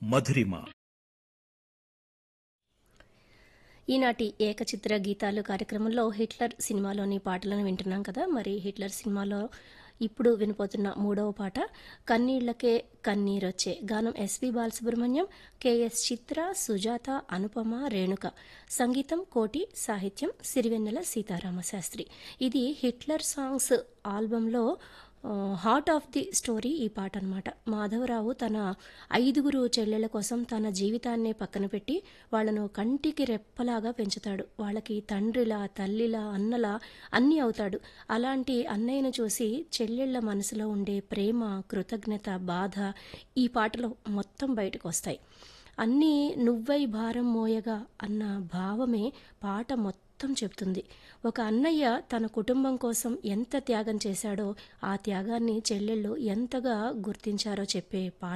మధురిమ ఈనాటి ఏకచిత్ర గీతాలు కార్యక్రమంలో హిట్లర్ సినిమాలోని పాటలను వింటున్నాం కదా మరి హిట్లర్ సినిమాలో ఇప్పుడు వినిపోతున్న మూడవ పాట కన్నీళ్లకే కన్నీరొచ్చే గానం ఎస్పి బాలసుబ్రహ్మణ్యం కెఎస్ చిత్ర సుజాత అనుపమ రేణుక సంగీతం కోటి సాహిత్యం సిరివెన్నెల సీతారామ శాస్త్రి ఇది హిట్లర్ సాంగ్స్ ఆల్బంలో ఆ, హార్ట్ ఆఫ్ ది స్టోరీ ఈ పాట అనమాట మాధవరావు తన ఐదుగురు చెల్లెళ్ళ కోసం తన జీవితాన్నే పక్కన పెట్టి వాళ్ళను కంటికి రెప్పలాగా పెంచుతాడు వాళ్ళకి తండ్రిలా తల్లిలా అన్నలా అన్నీ అవుతాడు అలాంటి అన్నయ్యను చూసి చెల్లెళ్ళ మనసులో ఉండే ప్రేమ కృతజ్ఞత బాధ ఈ పాటలో మొత్తం బయటకు వస్తాయి అన్నీ నువ్వై భారం మోయగా అన్న భావమే పాట మొత్తం చెప్తుంది ఒక అన్నయ్య తన కుటుంబం కోసం ఎంత త్యాగం చేశాడో ఆ త్యాగాన్ని చెల్లెళ్ళు ఎంతగా గుర్తించారో చెప్పే పాట